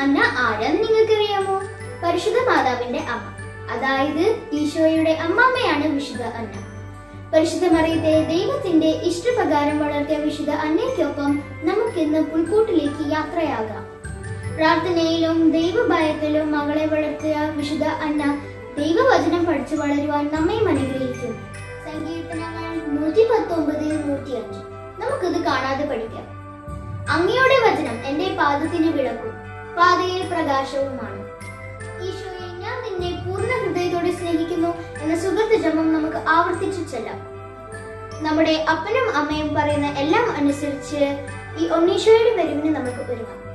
അന്ന ആരാന്ന് നിങ്ങൾക്കറിയാമോ പരിശുദ്ധ മാതാവിന്റെ അമ്മ അതായത് ഈശോയുടെ അമ്മാമ്മയാണ് വിശുദ്ധ അന്ന പരിശുദ്ധ മറിയത്തെ ദൈവത്തിന്റെ ഇഷ്ടപ്രകാരം വളർത്തിയ വിശുദ്ധ അന്നയ്ക്കൊപ്പം നമുക്കിന്ന് പുൽക്കൂട്ടിലേക്ക് യാത്രയാകാം പ്രാർത്ഥനയിലും ദൈവഭയത്തിലും മകളെ വളർത്തിയ വിശുദ്ധ അന്ന ദൈവവചനം പഠിച്ചു വളരുവാൻ നമ്മയും അനുഗ്രഹിക്കും സങ്കീർത്തനങ്ങൾ നൂറ്റി പത്തൊമ്പത് നൂറ്റി അഞ്ച് നമുക്കിത് കാണാതെ പഠിക്കാം അങ്ങയുടെ വചനം എന്റെ പാദത്തിന് വിളക്കും പാതയിൽ പ്രകാശവുമാണ് ഈശോയെ ഞാൻ നിന്നെ പൂർണ്ണ ഹൃദയത്തോടെ സ്നേഹിക്കുന്നു എന്ന സുഗന്ധ ജപം നമുക്ക് ആവർത്തിച്ചു ചെല്ലാം നമ്മുടെ അപ്പനും അമ്മയും പറയുന്ന എല്ലാം അനുസരിച്ച് ഈ ഒന്നീശോയുടെ വരവിന് നമുക്ക് ഒരുങ്ങാം